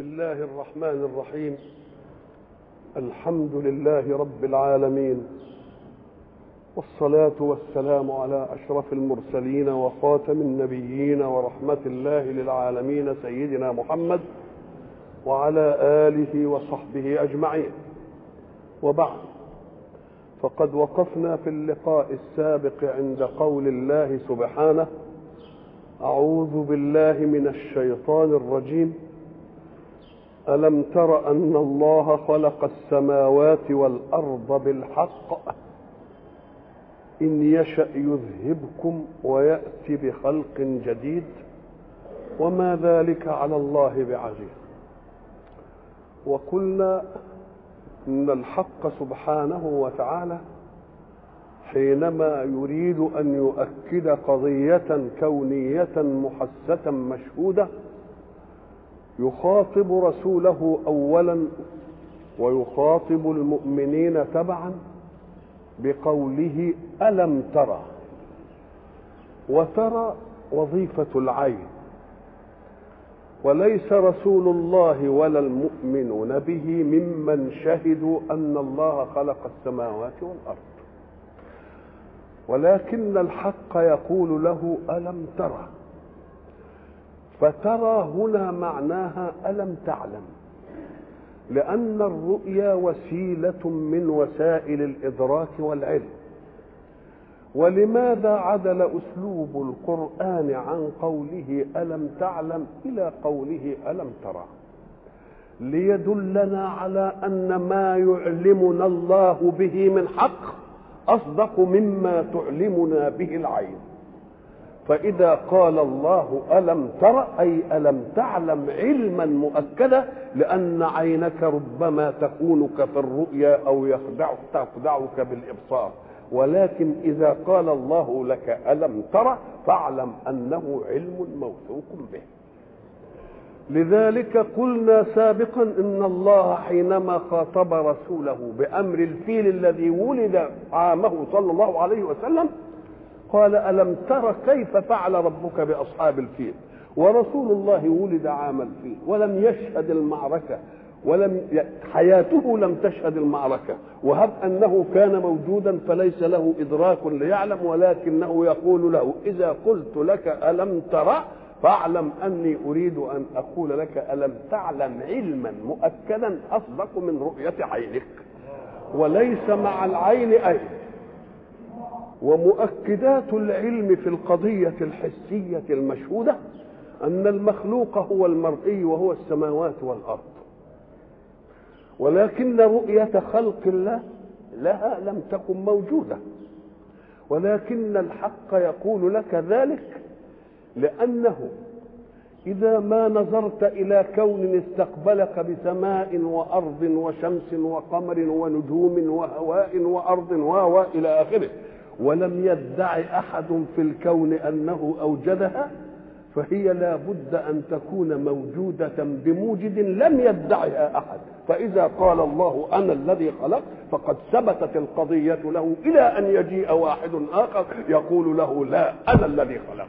الله الرحمن الرحيم الحمد لله رب العالمين والصلاة والسلام على أشرف المرسلين وخاتم النبيين ورحمة الله للعالمين سيدنا محمد وعلى آله وصحبه أجمعين وبعد فقد وقفنا في اللقاء السابق عند قول الله سبحانه أعوذ بالله من الشيطان الرجيم ألم تر أن الله خلق السماوات والأرض بالحق إن يشأ يذهبكم ويأتي بخلق جديد وما ذلك على الله بعزيز وقلنا إن الحق سبحانه وتعالى حينما يريد أن يؤكد قضية كونية محسة مشهودة يخاطب رسوله أولا ويخاطب المؤمنين تبعا بقوله ألم ترى وترى وظيفة العين وليس رسول الله ولا المؤمنون به ممن شهدوا أن الله خلق السماوات والأرض ولكن الحق يقول له ألم ترى فترى هنا معناها ألم تعلم لأن الرؤيا وسيلة من وسائل الإدراك والعلم ولماذا عدل أسلوب القرآن عن قوله ألم تعلم إلى قوله ألم ترى ليدلنا على أن ما يعلمنا الله به من حق أصدق مما تعلمنا به العين فإذا قال الله ألم تر أي ألم تعلم علما مؤكدا لأن عينك ربما تخونك في الرؤيا أو يخدعك تخدعك بالإبصار ولكن إذا قال الله لك ألم تر فاعلم أنه علم موثوق به لذلك قلنا سابقا ان الله حينما خاطب رسوله بامر الفيل الذي ولد عامه صلى الله عليه وسلم قال الم تر كيف فعل ربك باصحاب الفيل ورسول الله ولد عام الفيل ولم يشهد المعركه ولم حياته لم تشهد المعركة وهب أنه كان موجودا فليس له إدراك ليعلم ولكنه يقول له إذا قلت لك ألم ترى فاعلم أني أريد أن أقول لك ألم تعلم علما مؤكدا أصدق من رؤية عينك وليس مع العين أي ومؤكدات العلم في القضية الحسية المشهودة أن المخلوق هو المرئي وهو السماوات والأرض ولكن رؤية خلق الله لها لم تكن موجودة ولكن الحق يقول لك ذلك لأنه إذا ما نظرت إلى كون استقبلك بسماء وأرض وشمس وقمر ونجوم وهواء وأرض وهواء إلى آخره ولم يدعي أحد في الكون أنه أوجدها فهي لا بد أن تكون موجودة بموجد لم يدعها أحد فإذا قال الله أنا الذي خلق فقد ثبتت القضية له إلى أن يجيء واحد آخر يقول له لا أنا الذي خلقت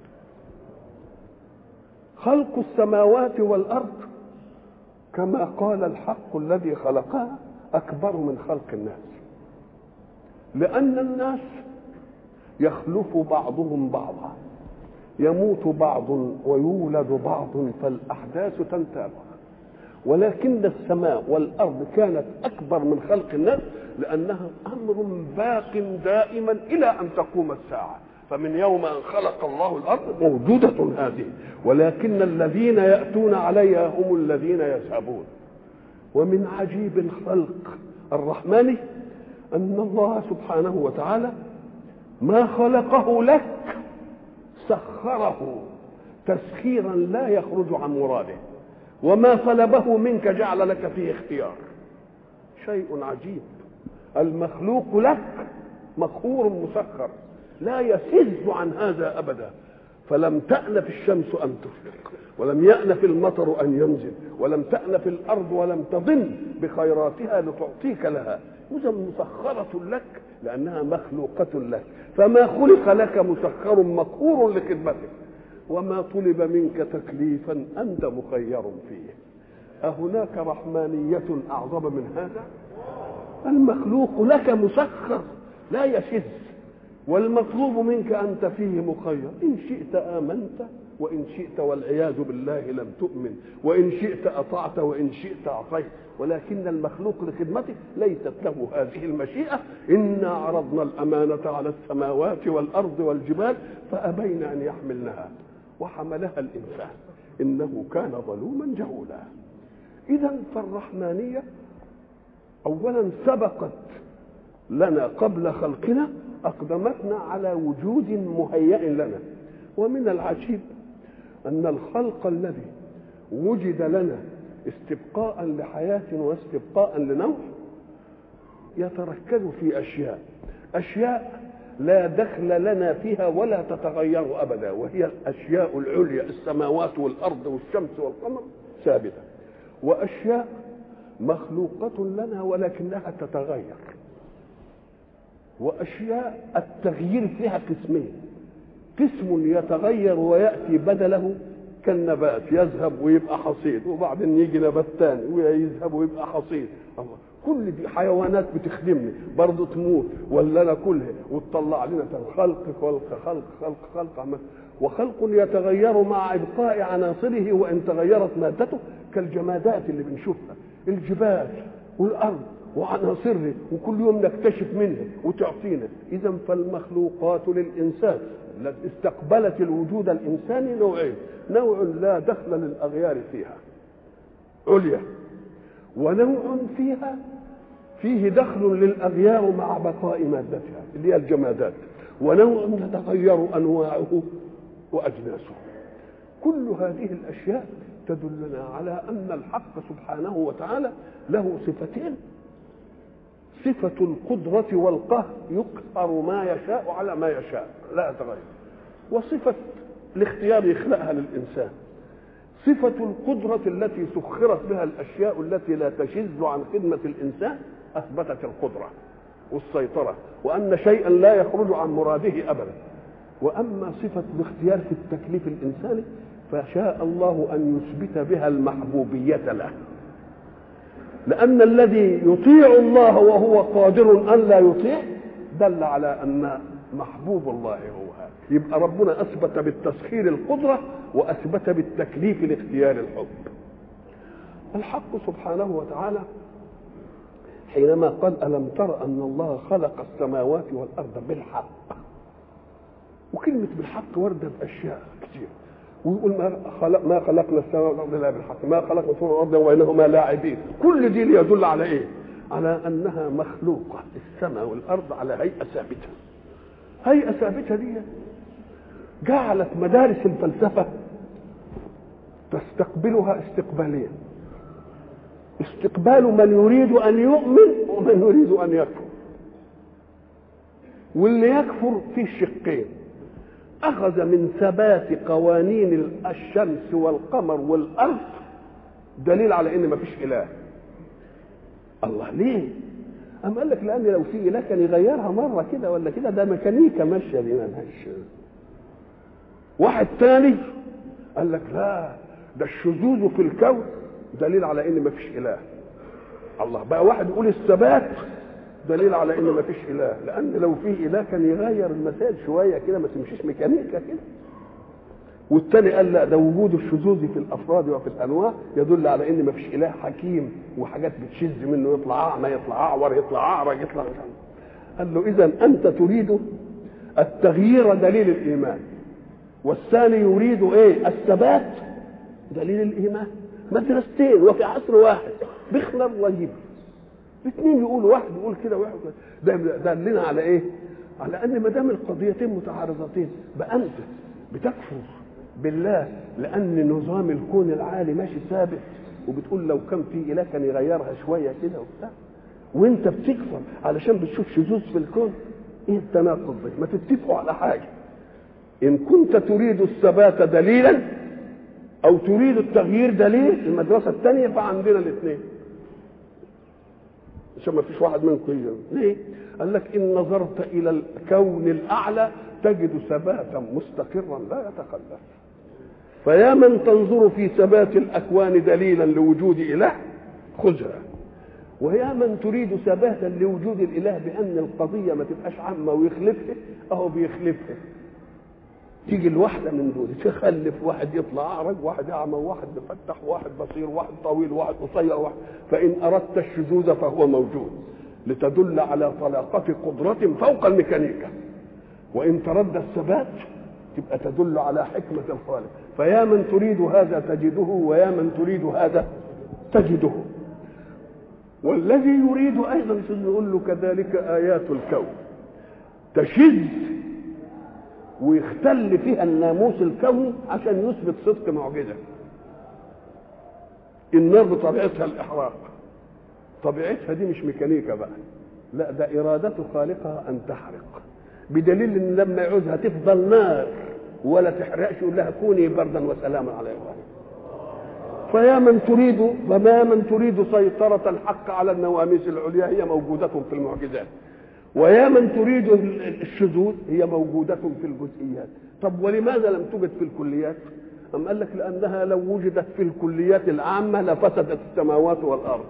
خلق السماوات والأرض كما قال الحق الذي خلقها أكبر من خلق الناس لأن الناس يخلف بعضهم بعضا يموت بعض ويولد بعض فالأحداث تنتابه ولكن السماء والأرض كانت أكبر من خلق الناس لأنها أمر باق دائما إلى أن تقوم الساعة فمن يوم أن خلق الله الأرض موجودة هذه ولكن الذين يأتون عليها هم الذين يذهبون ومن عجيب الخلق الرحمن أن الله سبحانه وتعالى ما خلقه لك سخره تسخيرا لا يخرج عن مراده وما طلبه منك جعل لك فيه اختيار شيء عجيب المخلوق لك مقهور مسخر لا يسز عن هذا ابدا فلم تأنف الشمس ان تشرق ولم يأنف المطر ان ينزل ولم تأنف الارض ولم تضن بخيراتها لتعطيك لها اذا مسخرة لك لانها مخلوقة لك فما خلق لك مسخر مقهور لخدمتك وما طلب منك تكليفا انت مخير فيه أهناك رحمانية أعظم من هذا المخلوق لك مسخر لا يشذ والمطلوب منك أنت فيه مخير إن شئت آمنت وإن شئت والعياذ بالله لم تؤمن وإن شئت أطعت وإن شئت أعطيت ولكن المخلوق لخدمته ليست له هذه المشيئة إنا عرضنا الأمانة على السماوات والأرض والجبال فأبين أن يحملنها وحملها الإنسان إنه كان ظلوما جهولا إذا فالرحمانية أولا سبقت لنا قبل خلقنا أقدمتنا على وجود مهيئ لنا ومن العجيب أن الخلق الذي وجد لنا استبقاء لحياة واستبقاء لنوع يتركز في أشياء أشياء لا دخل لنا فيها ولا تتغير أبدا وهي الأشياء العليا السماوات والأرض والشمس والقمر ثابتة وأشياء مخلوقة لنا ولكنها تتغير وأشياء التغيير فيها قسمين قسم يتغير ويأتي بدله كالنبات يذهب ويبقى حصيد وبعدين يجي نبات ثاني ويذهب ويبقى حصيد الله كل دي حيوانات بتخدمني برضه تموت ولا ناكلها وتطلع لنا خلق خلق خلق خلق خلق عمل وخلق يتغير مع ابقاء عناصره وان تغيرت مادته كالجمادات اللي بنشوفها الجبال والارض وعناصره وكل يوم نكتشف منها وتعطينا اذا فالمخلوقات للانسان التي استقبلت الوجود الانساني نوعين نوع لا دخل للاغيار فيها عليا ونوع فيها فيه دخل للاغيار مع بقاء مادتها اللي هي الجمادات ونوع تتغير انواعه واجناسه كل هذه الاشياء تدلنا على ان الحق سبحانه وتعالى له صفتين صفة القدرة والقهر يقهر ما يشاء على ما يشاء لا يتغير وصفة الاختيار يخلقها للإنسان صفة القدرة التي سخرت بها الأشياء التي لا تشذ عن خدمة الإنسان أثبتت القدرة والسيطرة وأن شيئا لا يخرج عن مراده أبدا وأما صفة الاختيار في التكليف الإنساني فشاء الله أن يثبت بها المحبوبية له لأن الذي يطيع الله وهو قادر أن لا يطيع دل على أن محبوب الله هو هذا يبقى ربنا أثبت بالتسخير القدرة وأثبت بالتكليف الاختيار الحب الحق سبحانه وتعالى حينما قال ألم تر أن الله خلق السماوات والأرض بالحق وكلمة بالحق وردة بأشياء كثير ويقول ما خلق ما خلقنا السماء والارض الا بالحق ما خلقنا السماء والارض وبينهما لاعبين كل دي يدل على ايه على انها مخلوقه السماء والارض على هيئه ثابته هيئه ثابته دي جعلت مدارس الفلسفه تستقبلها استقبالين استقبال من يريد ان يؤمن ومن يريد ان يكفر واللي يكفر فيه شقين أخذ من ثبات قوانين الشمس والقمر والأرض دليل على إن مفيش إله الله ليه؟ أم قال لك لأن لو في إله كان يغيرها مرة كده ولا كده ده ميكانيكا ماشية دي ملهاش واحد تاني قال لك لا ده الشذوذ في الكون دليل على إن مفيش إله الله بقى واحد يقول الثبات دليل على ان مفيش اله لان لو فيه اله كان يغير المسائل شويه كده ما تمشيش ميكانيكا كده والتاني قال لا ده وجود الشذوذ في الافراد وفي الانواع يدل على ان مفيش اله حكيم وحاجات بتشذ منه يطلع اعمى يطلع اعور يطلع اعرج يطلع قال له اذا انت تريد التغيير دليل الايمان والثاني يريد ايه الثبات دليل الايمان مدرستين وفي عصر واحد بيخلر ويجيب الاثنين يقولوا واحد يقول كده واحد ده دلنا على ايه؟ على ان ما دام القضيتين متعارضتين بقى انت بتكفر بالله لان نظام الكون العالي ماشي ثابت وبتقول لو كان في اله كان يغيرها شويه كده وبتاع وانت بتكفر علشان بتشوف شذوذ في الكون ايه التناقض ده؟ ما تتفقوا على حاجه ان كنت تريد الثبات دليلا او تريد التغيير دليل المدرسه الثانيه فعندنا الاثنين عشان ما فيش واحد منكم يجي ليه؟ قال لك ان نظرت الى الكون الاعلى تجد ثباتا مستقرا لا يتخلف فيا من تنظر في ثبات الأكوان دليلا لوجود إله خذها ويا من تريد ثباتا لوجود الإله بأن القضية ما تبقاش عامة ويخلفها أهو بيخلفها تيجي الواحدة من دول تخلف واحد يطلع أعرج واحد أعمى واحد مفتح واحد بصير واحد طويل واحد قصير واحد فإن أردت الشذوذ فهو موجود لتدل على طلاقة قدرة فوق الميكانيكا وإن ترد الثبات تبقى تدل على حكمة الخالق فيا من تريد هذا تجده ويا من تريد هذا تجده والذي يريد أيضا نقول له كذلك آيات الكون تشذ ويختل فيها الناموس الكوني عشان يثبت صدق معجزة النار بطبيعتها الإحراق طبيعتها دي مش ميكانيكا بقى لا ده إرادة خالقها أن تحرق بدليل إن لما يعوزها تفضل نار ولا تحرقش يقول لها كوني بردا وسلاما على إبراهيم فيا من تريد فما من تريد سيطرة الحق على النواميس العليا هي موجودة في المعجزات ويا من تريد الشذوذ هي موجودة في الجزئيات طب ولماذا لم توجد في الكليات أم قال لك لأنها لو وجدت في الكليات العامة لفسدت السماوات والأرض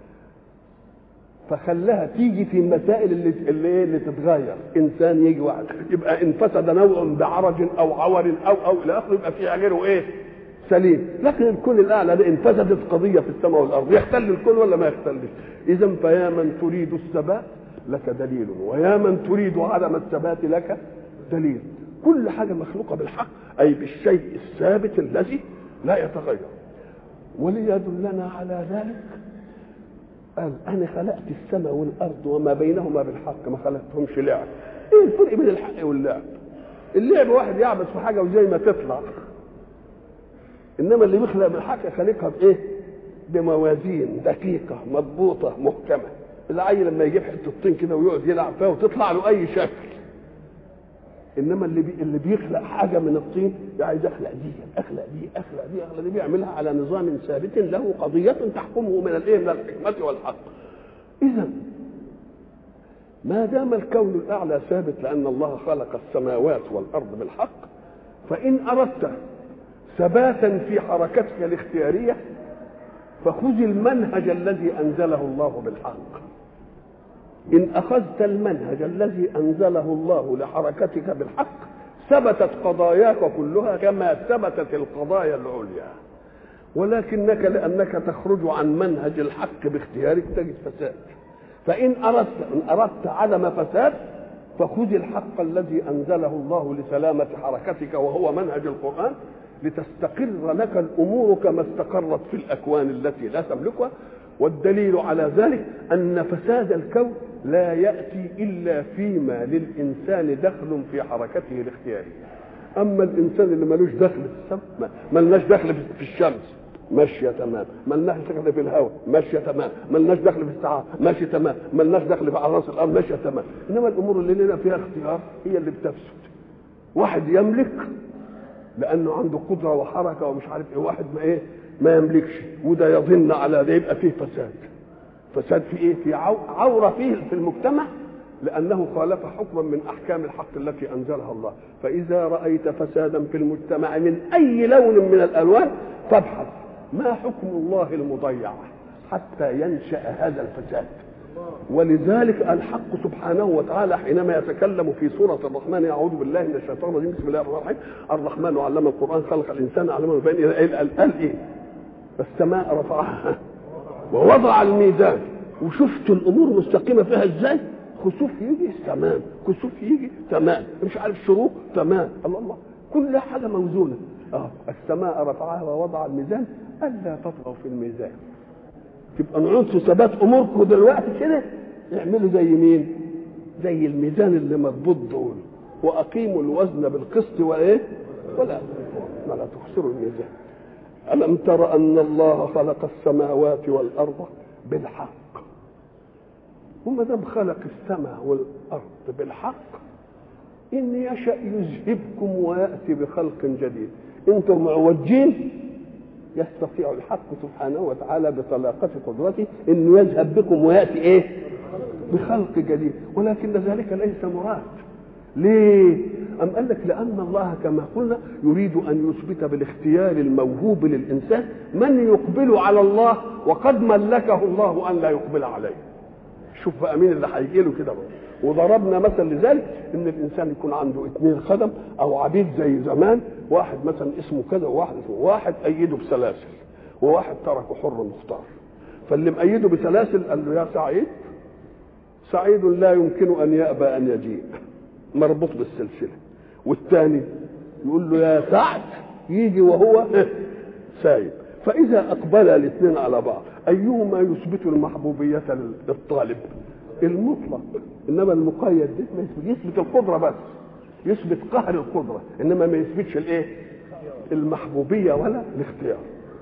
فخلاها تيجي في المسائل اللي اللي, اللي تتغير انسان يجي واحد يبقى ان فسد نوع بعرج او عور او او الى اخره يبقى فيها غيره ايه؟ سليم لكن الكون الاعلى ده ان فسدت قضيه في السماء والارض يختل الكون ولا ما يختلش؟ اذا فيا من تريد الثبات لك دليل ويا من تريد عدم الثبات لك دليل كل حاجه مخلوقه بالحق اي بالشيء الثابت الذي لا يتغير وليدلنا على ذلك قال انا خلقت السماء والارض وما بينهما بالحق ما خلقتهمش لعب ايه الفرق بين الحق واللعب اللعب واحد يعبث في حاجه وزي ما تطلع انما اللي بيخلق بالحق خالقها بايه بموازين دقيقه مضبوطه محكمه العيل لما يجيب حته طين كده ويقعد يلعب فيها وتطلع له اي شكل انما اللي بي اللي بيخلق حاجه من الطين عايز اخلق دي اخلق دي اخلق دي اخلق دي بيعملها على نظام ثابت له قضيه تحكمه من الايه من الحكمه والحق اذا ما دام الكون الاعلى ثابت لان الله خلق السماوات والارض بالحق فان اردت ثباتا في حركتك الاختياريه فخذ المنهج الذي انزله الله بالحق إن أخذت المنهج الذي أنزله الله لحركتك بالحق ثبتت قضاياك كلها كما ثبتت القضايا العليا ولكنك لأنك تخرج عن منهج الحق باختيارك تجد فساد فإن أردت إن أردت عدم فساد فخذ الحق الذي أنزله الله لسلامة حركتك وهو منهج القرآن لتستقر لك الأمور كما استقرت في الأكوان التي لا تملكها والدليل على ذلك أن فساد الكون لا يأتي إلا فيما للإنسان دخل في حركته الاختيارية أما الإنسان اللي ملوش دخل في السماء ملناش دخل في الشمس ماشية تمام ملناش دخل في الهواء ماشية تمام ملناش دخل في الساعات ماشية تمام ملناش دخل في راس الأرض ماشية تمام إنما الأمور اللي لنا فيها اختيار هي اللي بتفسد واحد يملك لأنه عنده قدرة وحركة ومش عارف إيه واحد ما إيه ما يملكش وده يظن على ده يبقى فيه فساد فساد في ايه في عوره فيه في المجتمع لانه خالف حكما من احكام الحق التي انزلها الله فاذا رايت فسادا في المجتمع من اي لون من الالوان فابحث ما حكم الله المضيع حتى ينشا هذا الفساد ولذلك الحق سبحانه وتعالى حينما يتكلم في سورة الرحمن أعوذ بالله من الشيطان الرجيم بسم الله الرحمن الرحيم الرحمن علم القرآن خلق الإنسان علمه بين قال إيه السماء رفعها ووضع الميزان وشفت الامور مستقيمه فيها ازاي خسوف يجي تمام كسوف يجي تمام مش عارف شروق تمام الله الله كل حاجه موزونه اه السماء رفعها ووضع الميزان الا تطغوا في الميزان تبقى نعود في ثبات اموركم دلوقتي كده اعملوا زي مين زي الميزان اللي مربوط دول واقيموا الوزن بالقسط وايه ولا ولا تخسروا الميزان ألم تر أن الله خلق السماوات والأرض بالحق وما دام خلق السماء والأرض بالحق إن يشأ يذهبكم ويأتي بخلق جديد أنتم معوجين يستطيع الحق سبحانه وتعالى بطلاقة قدرته أنه يذهب بكم ويأتي إيه بخلق جديد ولكن ذلك ليس مراد ليه أم قال لك لأن الله كما قلنا يريد أن يثبت بالاختيار الموهوب للإنسان من يقبل على الله وقد ملكه الله أن لا يقبل عليه شوف بقى مين اللي هيجي له كده بقى. وضربنا مثل لذلك ان الانسان يكون عنده اثنين خدم او عبيد زي زمان واحد مثلا اسمه كذا وواحد اسمه واحد ايده بسلاسل وواحد تركه حر مختار فاللي مأيده بسلاسل قال له يا سعيد سعيد لا يمكن ان يأبى ان يجيء مربوط بالسلسله والثاني يقول له يا سعد يجي وهو سايب فاذا اقبل الاثنين على بعض ايهما يثبت المحبوبيه للطالب المطلق انما المقيد ده ما يثبت يثبت القدره بس يثبت قهر القدره انما ما يثبتش الايه المحبوبيه ولا الاختيار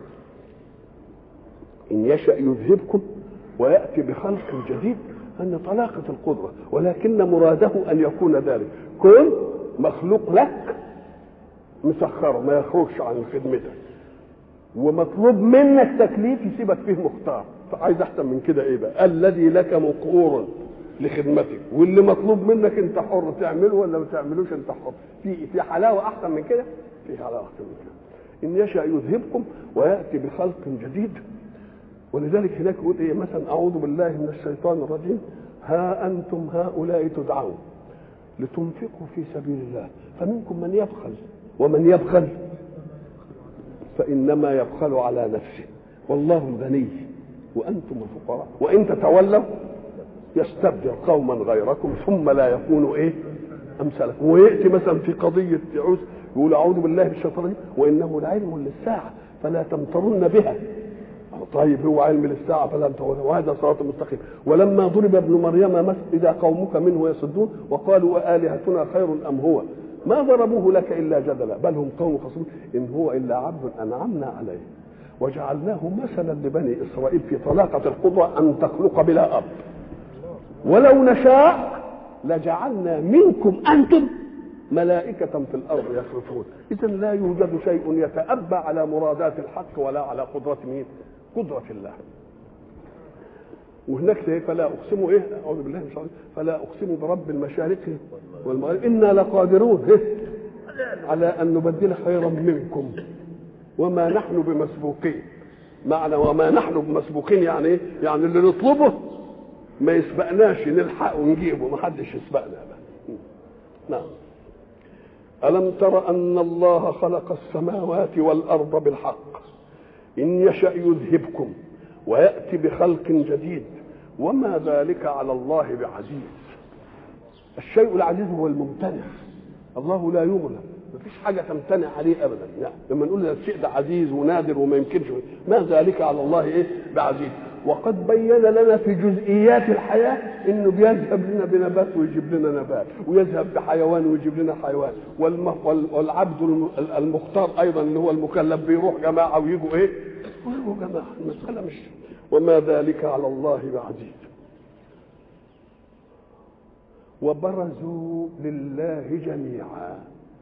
ان يشا يذهبكم وياتي بخلق جديد ان طلاقه القدره ولكن مراده ان يكون ذلك كن مخلوق لك مسخره ما يخرجش عن خدمتك ومطلوب منك تكليف يسيبك فيه مختار عايز احسن من كده ايه بقى الذي لك مقهور لخدمتك واللي مطلوب منك انت حر تعمله ولا ما تعملوش انت حر في في حلاوه احسن من كده في حلاوه احسن من كده ان يشاء يذهبكم وياتي بخلق جديد ولذلك هناك يقول ايه مثلا اعوذ بالله من الشيطان الرجيم ها انتم هؤلاء تدعون لتنفقوا في سبيل الله فمنكم من يبخل ومن يبخل فانما يبخل على نفسه والله الغني وانتم الفقراء وان تتولوا يستبدل قوما غيركم ثم لا يكونوا ايه امثالكم وياتي مثلا في قضيه يعوز يقول اعوذ بالله من الشيطان الرجيم وانه لعلم للساعه فلا تمترن بها طيب هو علم للساعة فلا تمترن وهذا صراط مستقيم ولما ضرب ابن مريم مس إذا قومك منه يصدون وقالوا آلهتنا خير أم هو ما ضربوه لك إلا جدلا بل هم قوم خصمون إن هو إلا عبد أنعمنا عليه وجعلناه مثلا لبني إسرائيل في طلاقة القدرة أن تخلق بلا أب ولو نشاء لجعلنا منكم أنتم ملائكة في الأرض يخلفون إذا لا يوجد شيء يتأبى على مرادات الحق ولا على قدرة مين قدرة الله وهناك فلا أقسم إيه أعوذ بالله من الشيطان فلا أقسم برب المشارق والمغارب إنا لقادرون إيه؟ على أن نبدل خيرا منكم وما نحن بمسبوقين معنى وما نحن بمسبوقين يعني ايه؟ يعني اللي نطلبه ما يسبقناش نلحق ونجيبه ما حدش يسبقنا بقى. نعم ألم تر أن الله خلق السماوات والأرض بالحق إن يشأ يذهبكم ويأتي بخلق جديد وما ذلك على الله بعزيز الشيء العزيز هو الممتنع الله لا يغلب مفيش حاجة تمتنع عليه أبدا يعني لما نقول الشيء ده عزيز ونادر وما يمكنش ما ذلك على الله إيه بعزيز وقد بين لنا في جزئيات الحياة انه بيذهب لنا بنبات ويجيب لنا نبات ويذهب بحيوان ويجيب لنا حيوان والعبد المختار ايضا اللي هو المكلف بيروح جماعة ويجوا ايه ويجوا جماعة المسألة مش وما ذلك على الله بعزيز وبرزوا لله جميعا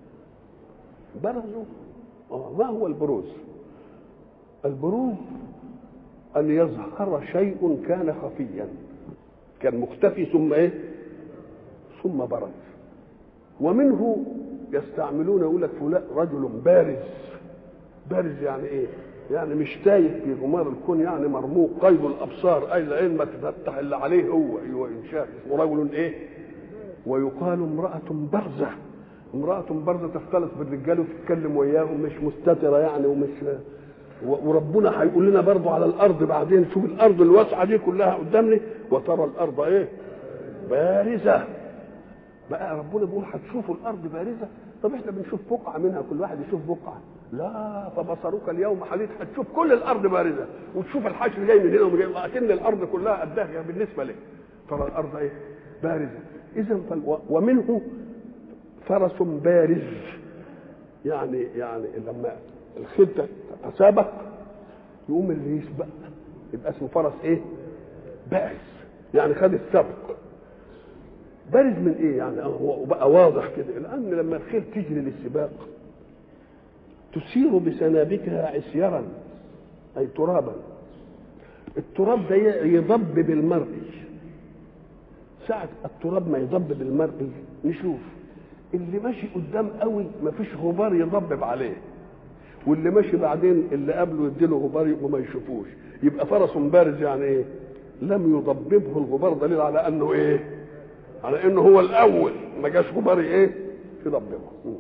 برزوا ما هو البروز البروز أن يظهر شيء كان خفيا كان مختفي ثم إيه ثم برز ومنه يستعملون يقول لك فلان رجل بارز بارز يعني ايه يعني مش تايه في غمار الكون يعني مرموق قيد الابصار اي العين ما تفتح اللي عليه هو ايوه انشاء اسمه رجل ايه ويقال امراه برزه امراه برزه تختلط بالرجال وتتكلم وياهم مش مستتره يعني ومش وربنا هيقول لنا برضو على الارض بعدين شوف الارض الواسعه دي كلها قدامنا وترى الارض ايه بارزه بقى ربنا بيقول هتشوفوا الارض بارزه طب احنا بنشوف بقعه منها كل واحد يشوف بقعه لا فبصرك اليوم حديد هتشوف كل الارض بارزه وتشوف الحشر جاي من هنا ومن هنا اكن الارض كلها قدها بالنسبه لك ترى الارض ايه بارزه اذا فال... ومنه فرس بارز يعني يعني لما الخيل تسابق يقوم اللي يسبق يبقى اسمه فرس ايه بارز يعني خد السبق بارز من ايه يعني هو بقى واضح كده لان لما الخيل تجري للسباق تسير بسنابكها عسيرا اي ترابا التراب ده يضب بالمرء ساعة التراب ما يضب بالمرء نشوف اللي ماشي قدام قوي مفيش غبار يضبب عليه واللي ماشي بعدين اللي قبله يديله غبار يبقى ما يشوفوش يبقى فرس بارز يعني ايه لم يضببه الغبار دليل على انه ايه على انه هو الاول ما جاش غبار ايه يضببه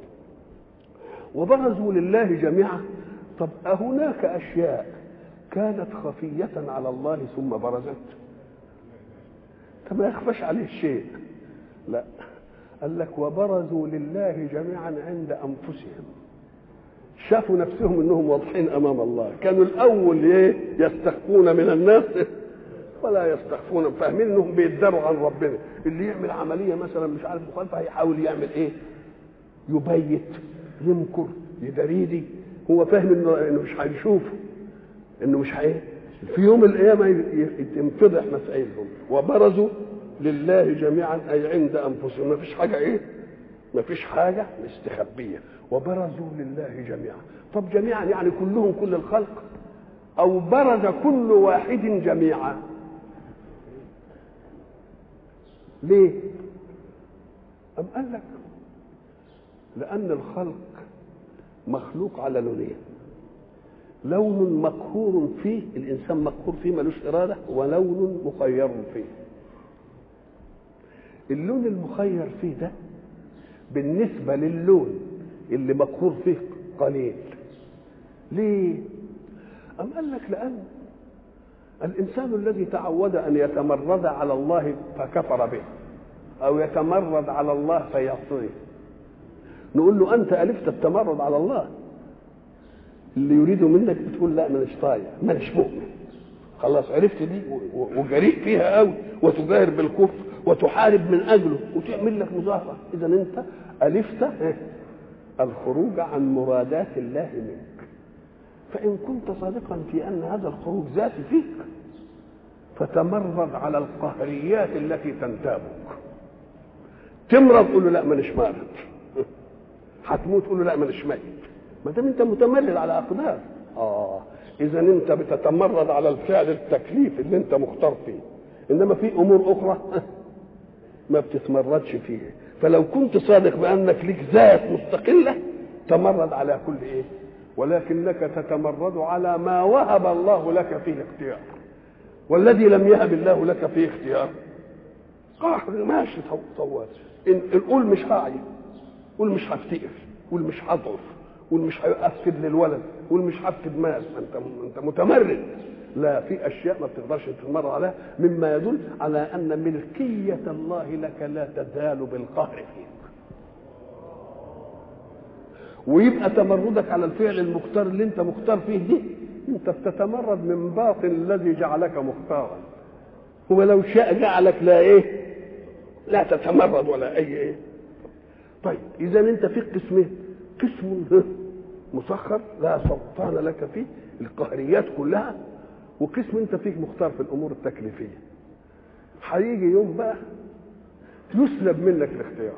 وبرزوا لله جميعا طب أهناك أشياء كانت خفية على الله ثم برزت ما يخفش عليه شيء لا قال لك وبرزوا لله جميعا عند أنفسهم شافوا نفسهم انهم واضحين امام الله كانوا الاول ايه يستخفون من الناس ولا يستخفون فاهمين انهم بيداروا عن ربنا اللي يعمل عمليه مثلا مش عارف مخالفه هيحاول يعمل ايه يبيت يمكر يدريدي هو فاهم انه انه مش هيشوفه انه مش هي في يوم القيامه ينفضح مسائلهم وبرزوا لله جميعا اي عند انفسهم ما فيش حاجه ايه ما فيش حاجه مستخبيه وبرزوا لله جميعا طب جميعا يعني كلهم كل الخلق او برز كل واحد جميعا ليه ام قال لك لان الخلق مخلوق على لونين لون مقهور فيه الانسان مقهور فيه ملوش اراده ولون مخير فيه اللون المخير فيه ده بالنسبه للون اللي مقهور فيه قليل ليه ام قال لك لان الانسان الذي تعود ان يتمرد على الله فكفر به او يتمرد على الله فيعصيه نقول له انت الفت التمرد على الله اللي يريده منك بتقول لا مانيش طايع مانيش مؤمن خلاص عرفت دي وجريء فيها قوي وتجاهر بالكفر وتحارب من اجله وتعمل لك مظاهره اذا انت الفت الخروج عن مرادات الله منك فان كنت صادقا في ان هذا الخروج ذاتي فيك فتمرد على القهريات التي تنتابك تمرض قول له لا مانيش مارد هتموت تقول له لا مانيش ميت ما دام انت متمرد على اقدار اه اذا انت بتتمرد على الفعل التكليف اللي انت مختار فيه انما في امور اخرى ما بتتمردش فيها فلو كنت صادق بانك لك ذات مستقله تمرد على كل ايه ولكنك تتمرد على ما وهب الله لك فيه اختيار والذي لم يهب الله لك فيه اختيار قاحر ماشي طوال ان قول مش هعي قول مش هفتقر قول مش هضعف قول مش هأفسد للولد قول مش هفقد مال انت انت متمرد لا في اشياء ما بتقدرش تتمرد عليها مما يدل على ان ملكيه الله لك لا تزال بالقهر فيك ويبقى تمردك على الفعل المختار اللي انت مختار فيه دي انت بتتمرد من باطن الذي جعلك مختارا هو لو شاء جعلك لا ايه لا تتمرد ولا اي ايه طيب اذا انت فيك قسمين قسم مسخر لا سلطان لك فيه القهريات كلها وقسم انت فيك مختار في الامور التكليفيه هيجي يوم بقى يسلب منك الاختيار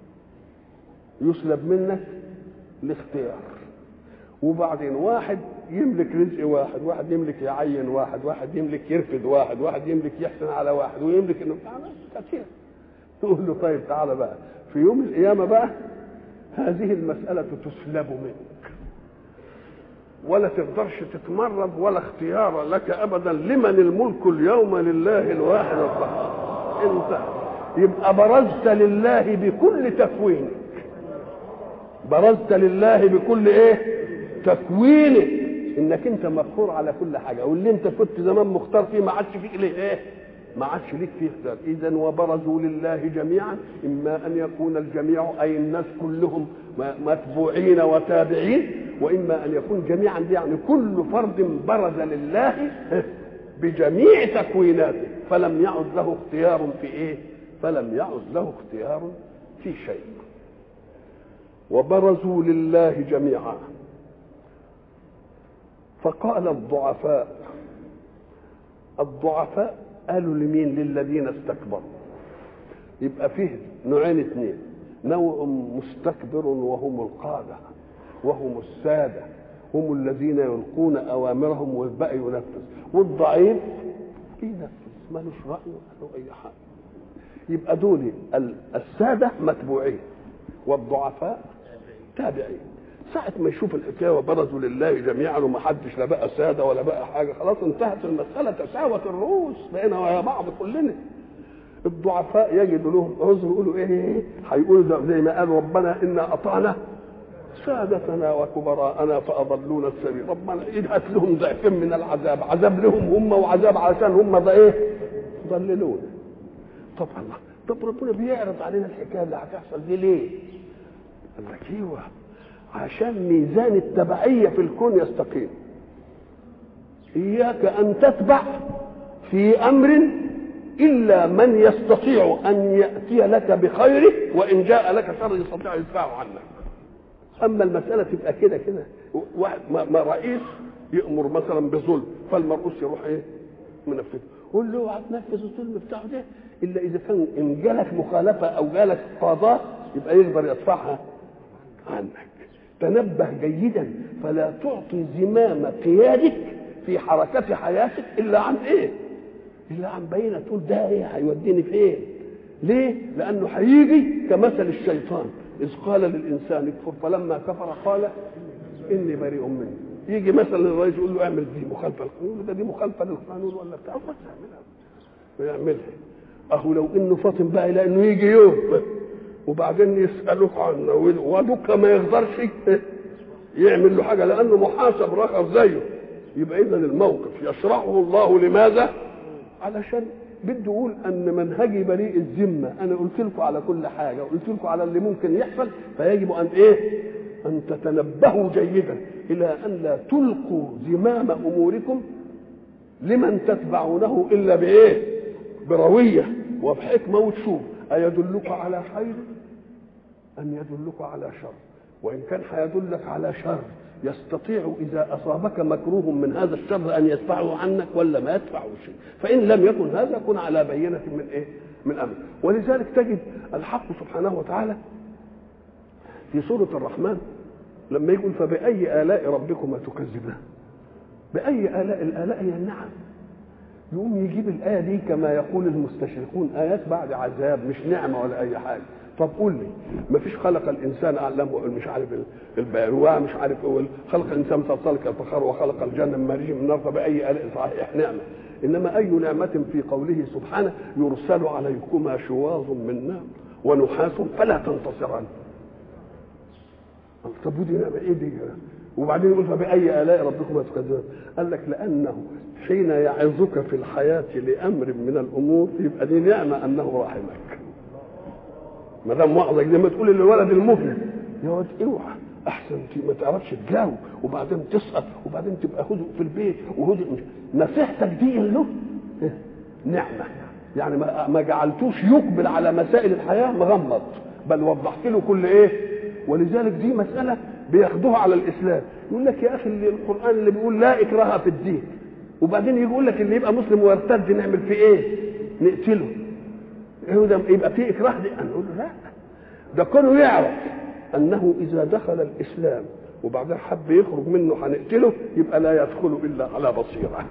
يسلب منك الاختيار وبعدين واحد يملك رزق واحد واحد يملك يعين واحد واحد يملك يرفض واحد واحد يملك يحسن على واحد ويملك انه كثير تقول له طيب تعالى بقى في يوم القيامة بقى هذه المسألة تسلب منك ولا تقدرش تتمرد ولا اختيار لك أبدا لمن الملك اليوم لله الواحد القهار انت يبقى برزت لله بكل تكوينك برزت لله بكل ايه تكوينك انك انت مقهور على كل حاجه واللي انت كنت زمان مختار فيه ما عادش فيك ليه ايه ما عادش ليك فيه اختيار اذا وبرزوا لله جميعا اما ان يكون الجميع اي الناس كلهم متبوعين وتابعين واما ان يكون جميعا دي يعني كل فرد برز لله بجميع تكويناته فلم يعد له اختيار في ايه فلم يعد له اختيار في شيء وبرزوا لله جميعا فقال الضعفاء الضعفاء قالوا لمين للذين استكبروا يبقى فيه نوعين اثنين نوع مستكبر وهم القادة وهم السادة هم الذين يلقون أوامرهم والباقي ينفذ والضعيف ينفذ مالوش رأي ولا أي حاجة يبقى دول السادة متبوعين والضعفاء تابعين ساعة ما يشوف الحكاية وبرزوا لله جميعا وما حدش لا بقى سادة ولا بقى حاجة خلاص انتهت المسألة تساوت الرؤوس بقينا ويا بعض كلنا الضعفاء يجدوا لهم عذر يقولوا ايه هيقولوا زي ما قال ربنا انا اطعنا سادتنا وكبراءنا فاضلونا السبيل ربنا ابعث لهم ضعفين من العذاب عذاب لهم هم وعذاب علشان هم ده ايه ضللونا طب الله طب ربنا بيعرض علينا الحكايه اللي هتحصل دي ليه قال لك ايوه عشان ميزان التبعيه في الكون يستقيم اياك ان تتبع في امر الا من يستطيع ان ياتي لك بخيره وان جاء لك شر يستطيع يدفعه عنك اما المساله تبقى كده كده واحد ما رئيس يامر مثلا بظلم فالمرؤوس يروح ايه منفذه قول له اوعى تنفذ الظلم بتاعه ده الا اذا كان ان جالك مخالفه او جالك قضاء يبقى يقدر يدفعها عنك تنبه جيدا فلا تعطي زمام قيادك في حركة حياتك إلا عن إيه؟ إلا عن بينة تقول ده إيه هيوديني فين؟ ليه؟ لأنه هيجي كمثل الشيطان إذ قال للإنسان اكفر فلما كفر قال إني بريء منه يجي مثلا الرئيس يقول له اعمل دي مخالفة للقانون ده دي مخالفة للقانون ولا بتاع بس اعملها ويعملها أهو لو إنه فاطم بقى إلى إنه يجي يوم وبعدين يسألوك عنه ودك ما يقدرش يعمل له حاجة لأنه محاسب رخص زيه يبقى إذا الموقف يشرحه الله لماذا؟ علشان بده يقول أن منهجي بريء الذمة أنا قلت لكم على كل حاجة قلت لكم على اللي ممكن يحصل فيجب أن إيه؟ أن تتنبهوا جيدا إلى أن لا تلقوا زمام أموركم لمن تتبعونه إلا بإيه؟ بروية وبحكمة وتشوف أيدلك على خير أم يدلك على شر وإن كان هيدلك على شر يستطيع إذا أصابك مكروه من هذا الشر أن يدفعه عنك ولا ما يدفعه شيء فإن لم يكن هذا كن على بينة من إيه من أمر ولذلك تجد الحق سبحانه وتعالى في سورة الرحمن لما يقول فبأي آلاء ربكما تكذبان بأي آلاء الآلاء هي النعم يقوم يجيب الآية دي كما يقول المستشرقون آيات بعد عذاب مش نعمة ولا أي حاجة طب قول لي ما فيش خلق الانسان علمه مش عارف البيروع مش عارف ايه خلق الانسان صلصال كالفخار وخلق الجنه من مارج من نار فباي الاء صحيح نعمه انما اي نعمه في قوله سبحانه يرسل عليكما شواظ من نار ونحاس فلا تنتصران طب ودي نعمه ايه دي وبعدين يقول فباي الاء ربكما تكذبان قال لك لانه حين يعظك في الحياه لامر من الامور يبقى دي نعمه انه رحمك ما دام وعظك زي ما تقول للولد المهمل يا واد اوعى احسن ما تعرفش تجاوب وبعدين تسقط وبعدين تبقى هدوء في البيت وهدوء نصيحتك دي له نعمه يعني ما, ما جعلتوش يقبل على مسائل الحياه مغمض بل وضحت له كل ايه ولذلك دي مساله بياخدوها على الاسلام يقول لك يا اخي اللي القران اللي بيقول لا اكراه في الدين وبعدين يقول لك اللي يبقى مسلم ويرتد نعمل فيه ايه نقتله يبقى في اكراه دي انا اقول له لا ده كونه يعرف انه اذا دخل الاسلام وبعدين حب يخرج منه هنقتله يبقى لا يدخل الا على بصيره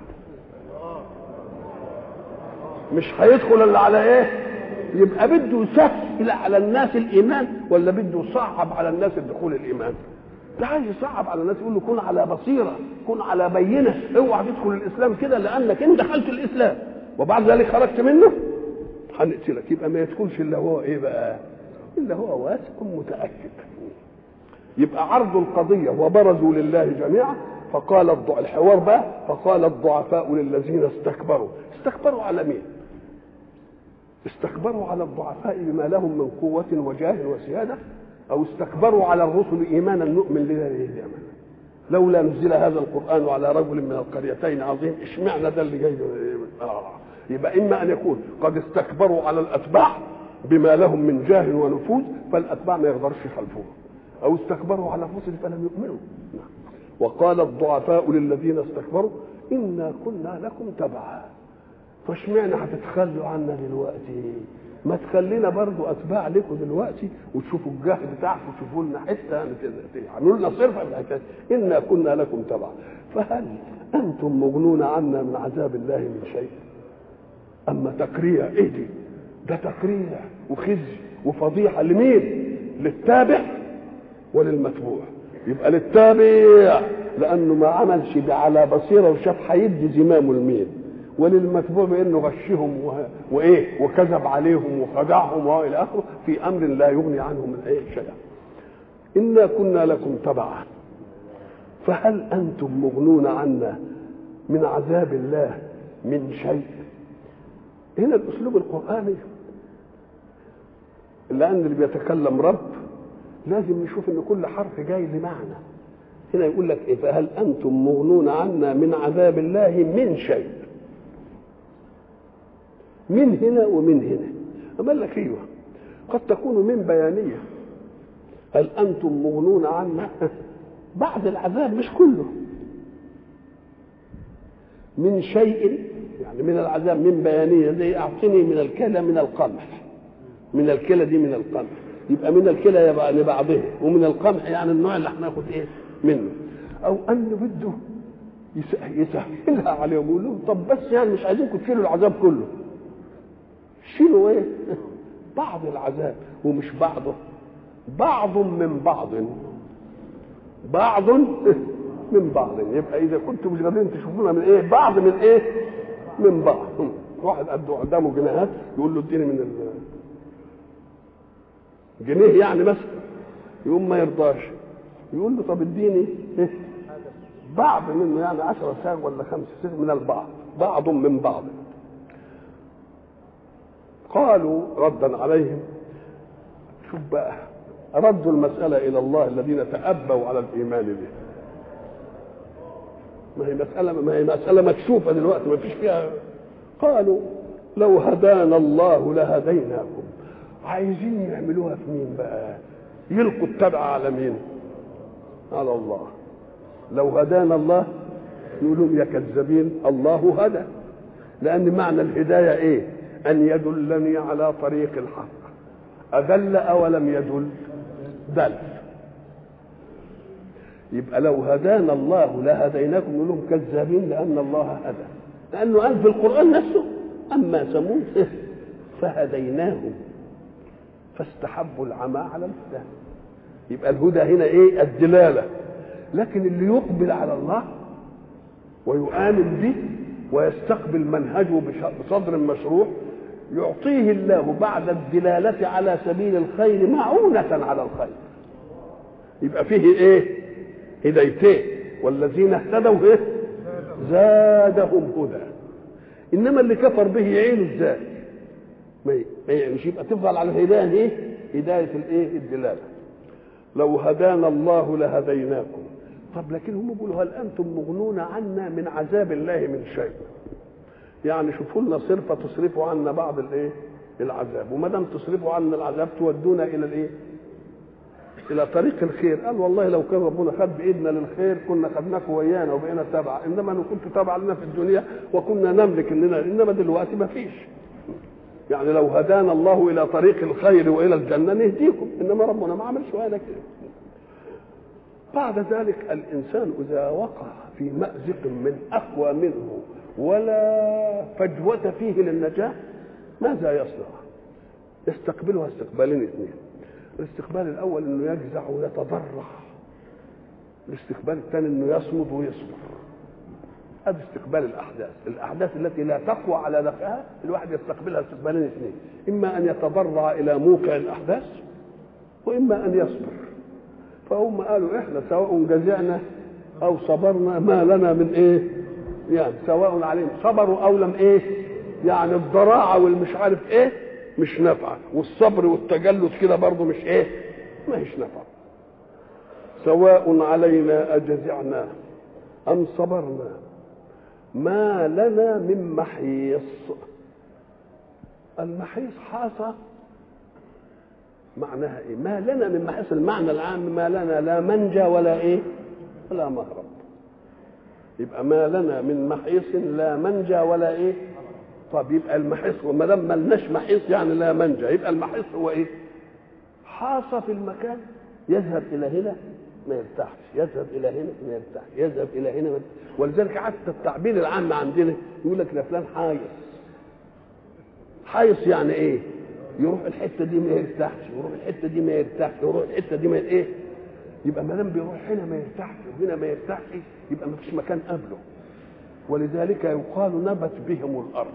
مش هيدخل الا على ايه يبقى بده يسهل على الناس الايمان ولا بده يصعب على الناس الدخول الايمان ده عايز يصعب على الناس يقول له كن على بصيره كن على بينه اوعى تدخل الاسلام كده لانك انت دخلت الاسلام وبعد ذلك خرجت منه هنقتلك يبقى ما يدخلش الا هو ايه بقى الا هو واثق متاكد يبقى عرض القضيه وبرزوا لله جميعا فقال الضع... الحوار بقى فقال الضعفاء للذين استكبروا استكبروا على مين استكبروا على الضعفاء بما لهم من قوة وجاه وسيادة أو استكبروا على الرسل إيمانا نؤمن لله لولا نزل هذا القرآن على رجل من القريتين عظيم اشمعنى ده اللي جاي آه. يبقى اما ان يكون قد استكبروا على الاتباع بما لهم من جاه ونفوذ فالاتباع ما يقدرش يخالفوهم او استكبروا على انفسهم فلم يؤمنوا وقال الضعفاء للذين استكبروا انا كنا لكم تبعا فاشمعنى هتتخلوا عنا دلوقتي ما تخلينا برضو اتباع لكم دلوقتي وتشوفوا الجهد بتاعكم وتشوفوا لنا حته تعملوا لنا صرفه في الحكايه انا كنا لكم تبعا فهل انتم مغنون عنا من عذاب الله من شيء اما تقريع ايه دي ده تقريع وخزي وفضيحه لمين للتابع وللمتبوع يبقى للتابع لانه ما عملش على بصيره وشاف هيدي زمامه لمين وللمتبوع بانه غشهم و... وايه وكذب عليهم وخدعهم والى اخره في امر لا يغني عنه من اي شيء انا كنا لكم تبعا فهل انتم مغنون عنا من عذاب الله من شيء هنا الاسلوب القراني لان اللي بيتكلم رب لازم نشوف ان كل حرف جاي لمعنى هنا يقول لك ايه فهل انتم مغنون عنا من عذاب الله من شيء من هنا ومن هنا قال لك ايوه قد تكون من بيانيه هل انتم مغنون عنا بعد العذاب مش كله من شيء يعني من العذاب من بيانيه زي اعطني من الكلى من القمح من الكلى دي من القمح يبقى من الكلى يبقى لبعضه ومن القمح يعني النوع اللي هناخد ايه منه او ان بده يسهلها عليهم يقول لهم طب بس يعني مش عايزينكم تشيلوا العذاب كله شيلوا ايه بعض العذاب ومش بعضه بعض من بعض بعض من بعض يبقى اذا كنتم مش قادرين تشوفونا من ايه بعض من ايه من بعض واحد قد قدامه جنيهات يقول له اديني من ال جنيه يعني مثلا يقوم ما يرضاش يقول له طب اديني إيه؟ بعض منه يعني عشرة ساغ ولا خمسة ساغ من البعض بعض من بعض قالوا ردا عليهم شوف بقى ردوا المسألة إلى الله الذين تأبوا على الإيمان به ما هي مسألة ما هي مسألة مكشوفة دلوقتي ما فيش فيها قالوا لو هدانا الله لهديناكم عايزين يعملوها في مين بقى يلقوا التبع على مين على الله لو هدانا الله يقولون يا كذابين الله هدى لأن معنى الهداية إيه أن يدلني على طريق الحق أدل أولم يدل دل يبقى لو هدانا الله لهديناكم يقول لهم كذابين لأن الله هدى لأنه قال في القرآن نفسه أما ثمود فهديناهم فاستحبوا العمى على الهدى يبقى الهدى هنا ايه الدلاله لكن اللي يقبل على الله ويؤمن به ويستقبل منهجه بصدر مشروع يعطيه الله بعد الدلالة على سبيل الخير معونة على الخير يبقى فيه ايه هدايتين والذين اهتدوا ايه زادهم هدى انما اللي كفر به يعينه ازاي ما مش يبقى تفضل على الهدايه ايه هدايه الايه الدلاله لو هدانا الله لهديناكم طب لكن هم بيقولوا هل انتم مغنون عنا من عذاب الله من شيء يعني شوفوا لنا صرفه تصرفوا عنا بعض الايه العذاب وما دام تصرفوا عنا العذاب تودونا الى الايه الى طريق الخير قال والله لو كان ربنا خد بايدنا للخير كنا خدناكم ويانا وبقينا تبع انما انا كنت تبع لنا في الدنيا وكنا نملك اننا انما دلوقتي ما فيش يعني لو هدانا الله الى طريق الخير والى الجنه نهديكم انما ربنا ما عملش ولا كده بعد ذلك الانسان اذا وقع في مازق من اقوى منه ولا فجوه فيه للنجاه ماذا يصنع يستقبلها استقبالين اثنين الاستقبال الاول انه يجزع ويتضرع الاستقبال الثاني انه يصمد ويصبر هذا استقبال الاحداث الاحداث التي لا تقوى على نفعها الواحد يستقبلها استقبالين اثنين اما ان يتضرع الى موقع الاحداث واما ان يصبر فهم قالوا احنا سواء جزعنا او صبرنا ما لنا من ايه يعني سواء عليهم صبروا او لم ايه يعني الضراعه والمش عارف ايه مش نافعه والصبر والتجلد كده برضه مش ايه ما هيش نافعه سواء علينا اجزعنا ام صبرنا ما لنا من محيص المحيص حاصة معناها ايه ما لنا من محيص المعنى العام ما لنا لا منجى ولا ايه ولا مهرب يبقى ما لنا من محيص لا منجى ولا ايه طب يبقى المحيص وما دام ما لناش محيص يعني لا منجى يبقى المحيص هو ايه حاصة في المكان يذهب الى هنا ما يرتاحش يذهب الى هنا ما يرتاح يذهب الى هنا ما ولذلك حتى التعبير العام عندنا يقول لك ده فلان حايص حايص يعني ايه يروح الحته دي ما يرتاحش يروح الحته دي ما يرتاحش يروح الحته دي ما ايه يبقى ما دام بيروح هنا ما يرتاحش وهنا ما يرتاحش يبقى ما فيش مكان قبله ولذلك يقال نبت بهم الارض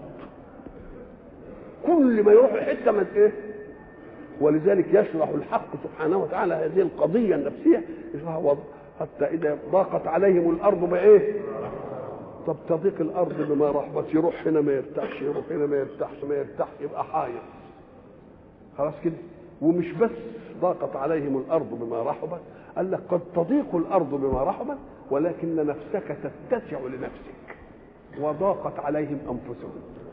كل ما يروح حته ما ايه ولذلك يشرح الحق سبحانه وتعالى هذه القضيه النفسيه يشرح وضع حتى اذا ضاقت عليهم الارض بايه طب تضيق الارض بما رحبت يروح هنا ما يرتاحش يروح هنا ما يرتاحش ما يرتاحش يبقى حاير خلاص كده ومش بس ضاقت عليهم الارض بما رحبت قال لك قد تضيق الارض بما رحبت ولكن نفسك تتسع لنفسك وضاقت عليهم انفسهم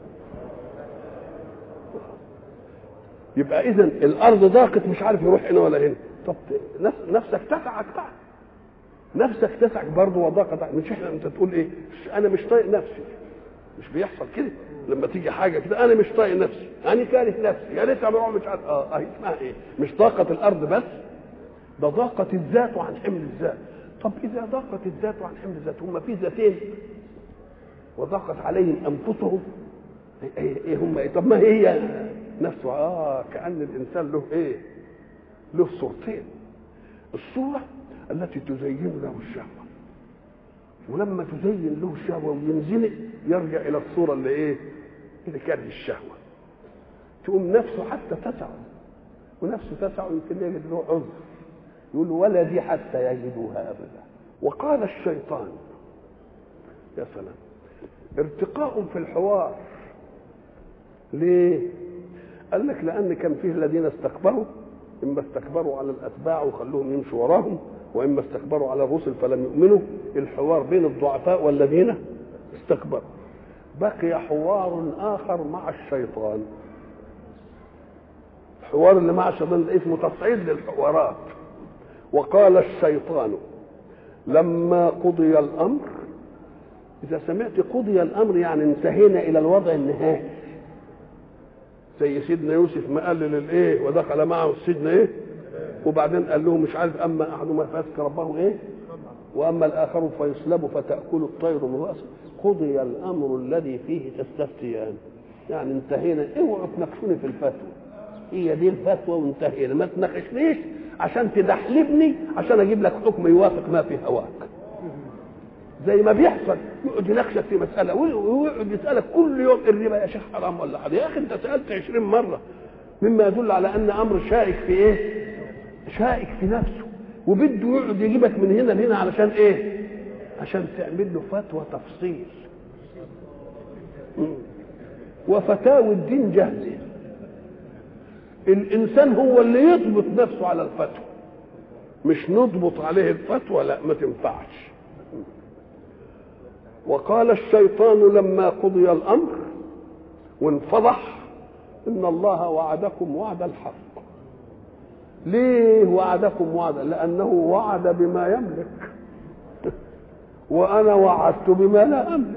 يبقى اذا الارض ضاقت مش عارف يروح هنا ولا هنا طب نفسك تسعك بقى نفسك تسعك برضه وضاقت مش احنا انت تقول ايه انا مش طايق نفسي مش بيحصل كده لما تيجي حاجه كده انا مش طايق نفسي انا كاره نفسي يا ريت انا مش عارف اه اهي اسمها ايه مش ضاقت الارض بس ده ضاقت الذات عن حمل الذات طب اذا ضاقت الذات عن حمل الذات هم في ذاتين وضاقت عليهم انفسهم ايه, إيه هم ايه طب ما هي نفسه اه كان الانسان له ايه له صورتين الصوره التي تزين له الشهوه ولما تزين له الشهوه وينزلق يرجع الى الصوره اللي ايه اللي كانت الشهوه تقوم نفسه حتى تسع ونفسه تسع يمكن يجد له عذر يقول ولا دي حتى يجدوها ابدا وقال الشيطان يا سلام ارتقاء في الحوار ليه قال لك لان كان فيه الذين استكبروا اما استكبروا على الاتباع وخلوهم يمشوا وراهم واما استكبروا على الرسل فلم يؤمنوا الحوار بين الضعفاء والذين استكبروا بقي حوار اخر مع الشيطان الحوار اللي مع الشيطان ده اسمه تصعيد للحوارات وقال الشيطان لما قضي الامر اذا سمعت قضي الامر يعني انتهينا الى الوضع النهائي زي سيدنا يوسف ما قال للايه ودخل معه السجن ايه وبعدين قال له مش عارف اما احدهما فيسقي ربه ايه واما الاخر فيصلب فتاكل الطير من راسه قضي الامر الذي فيه تستفتيان يعني انتهينا اوعوا تناقشوني في الفتوى هي دي الفتوى وانتهينا ما تناقشنيش عشان تدحلبني عشان اجيب لك حكم يوافق ما في هواك زي ما بيحصل يقعد يناقشك في مساله ويقعد يسالك كل يوم الربا يا شيخ حرام ولا حرام يا اخي انت سالت 20 مره مما يدل على ان امر شائك في ايه؟ شائك في نفسه وبده يقعد يجيبك من هنا لهنا علشان ايه؟ عشان تعمل له فتوى تفصيل وفتاوى الدين جاهزه الانسان هو اللي يضبط نفسه على الفتوى مش نضبط عليه الفتوى لا ما تنفعش وقال الشيطان لما قضي الامر وانفضح ان الله وعدكم وعد الحق ليه وعدكم وعد لانه وعد بما يملك وانا وعدت بما لا املك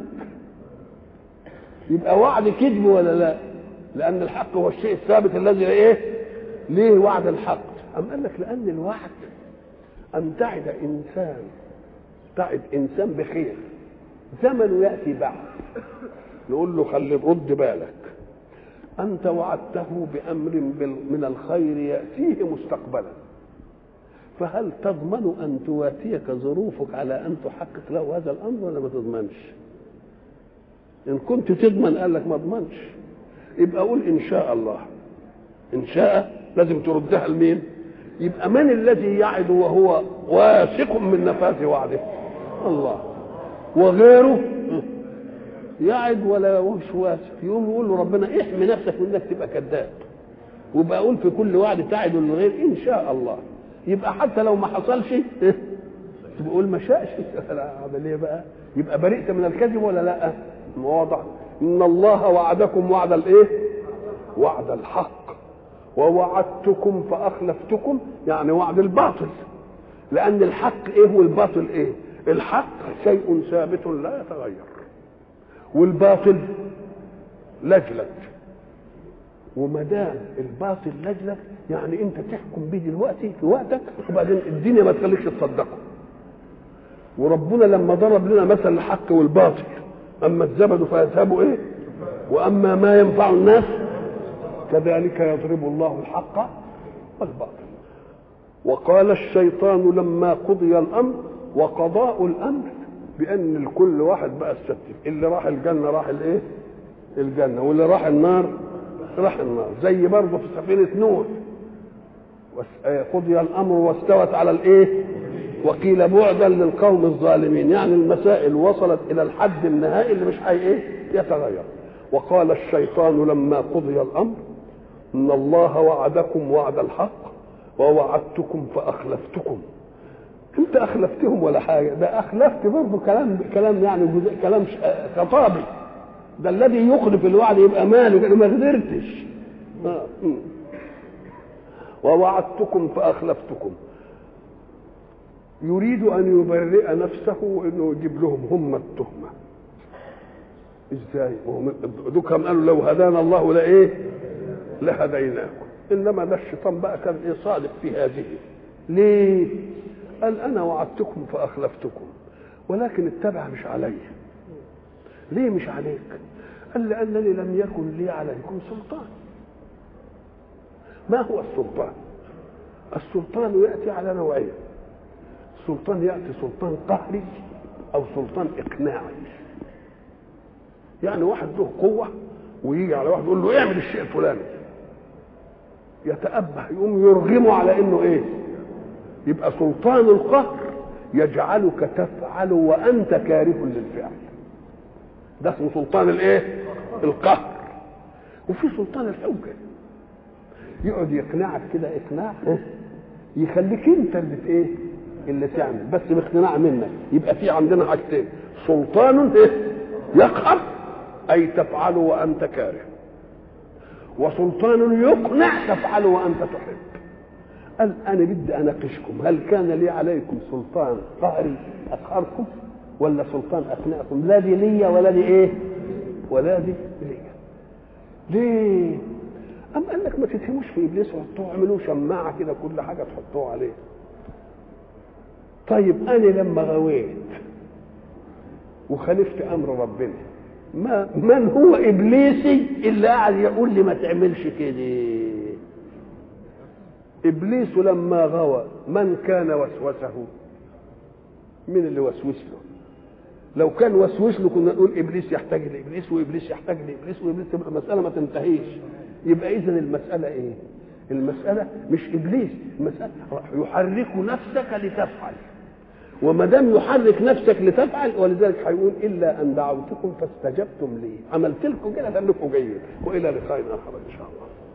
يبقى وعد كذب ولا لا لان الحق هو الشيء الثابت الذي ايه ليه وعد الحق ام قال لك لان الوعد ان تعد انسان تعد انسان بخير زمن ياتي بعد نقول له خلي رد بالك انت وعدته بامر من الخير ياتيه مستقبلا فهل تضمن ان تواتيك ظروفك على ان تحقق له هذا الامر ولا ما تضمنش ان كنت تضمن قال لك ما اضمنش يبقى قول ان شاء الله ان شاء لازم تردها لمين يبقى من الذي يعد وهو واثق من نفاذ وعده الله وغيره يعد ولا مش واثق يقوم يقول له ربنا احمي نفسك من انك تبقى كذاب ويبقى اقول في كل وعد تعد للغير ان شاء الله يبقى حتى لو ما حصلش تقول ما شاءش اعمل ايه بقى يبقى برئت من الكذب ولا لا واضح ان الله وعدكم وعد الايه وعد الحق ووعدتكم فاخلفتكم يعني وعد الباطل لان الحق ايه والباطل ايه الحق شيء ثابت لا يتغير والباطل لجلج وما دام الباطل لجلج يعني انت تحكم به دلوقتي في وقتك وبعدين الدنيا ما تخليكش تصدقه وربنا لما ضرب لنا مثل الحق والباطل اما الزبد فيذهب ايه واما ما ينفع الناس كذلك يضرب الله الحق والباطل وقال الشيطان لما قضي الامر وقضاء الامر بان لكل واحد بقى الستف اللي راح الجنه راح الايه الجنه واللي راح النار راح النار زي برضه في سفينه نوح قضي الامر واستوت على الايه وقيل بعدا للقوم الظالمين يعني المسائل وصلت الى الحد النهائي اللي مش هي ايه يتغير وقال الشيطان لما قضي الامر ان الله وعدكم وعد الحق ووعدتكم فاخلفتكم انت اخلفتهم ولا حاجه ده اخلفت برضه كلام كلام يعني جزء كلام خطابي ده الذي يخلف الوعد يبقى ماله ما قدرتش آه. ووعدتكم فاخلفتكم يريد ان يبرئ نفسه انه يجيب لهم هم التهمه ازاي دوكم قالوا لو هدانا الله لايه لهديناكم انما ده الشيطان بقى كان ايه صادق في هذه ليه قال انا وعدتكم فاخلفتكم ولكن التبع مش علي ليه مش عليك قال لانني لم يكن لي عليكم سلطان ما هو السلطان السلطان ياتي على نوعين سلطان ياتي سلطان قهري او سلطان اقناعي يعني واحد له قوه ويجي على واحد يقول له اعمل الشيء الفلاني يتأبه يقوم يرغمه على انه ايه يبقى سلطان القهر يجعلك تفعل وانت كاره للفعل ده اسمه سلطان الايه القهر وفي سلطان الحجه يقعد يقنعك كده اقناع يخليك انت اللي ايه اللي تعمل بس باقتناع منك يبقى في عندنا حاجتين سلطان ايه يقهر اي تفعل وانت كاره وسلطان يقنع تفعل وانت تحب قال انا بدي اناقشكم هل كان لي عليكم سلطان قهري اقهركم ولا سلطان اقنعكم لا دي ليا ولا دي ايه ولا دي ليا ليه أم قال لك ما تتهموش في ابليس وحطوه اعملوه شماعه كده كل حاجه تحطوه عليه طيب انا لما غويت وخالفت امر ربنا ما من هو ابليسي اللي قاعد يقول لي ما تعملش كده ابليس لما غوى من كان وسوسه مين اللي وسوس له لو كان وسوس له كنا نقول ابليس يحتاج لابليس وابليس يحتاج لابليس وابليس تبقى المساله ما تنتهيش يبقى اذا المساله ايه المساله مش ابليس المساله يحرك نفسك لتفعل وما دام يحرك نفسك لتفعل ولذلك هيقول الا ان دعوتكم فاستجبتم لي عملت لكم كده لانكم جيد والى لقاء اخر ان شاء الله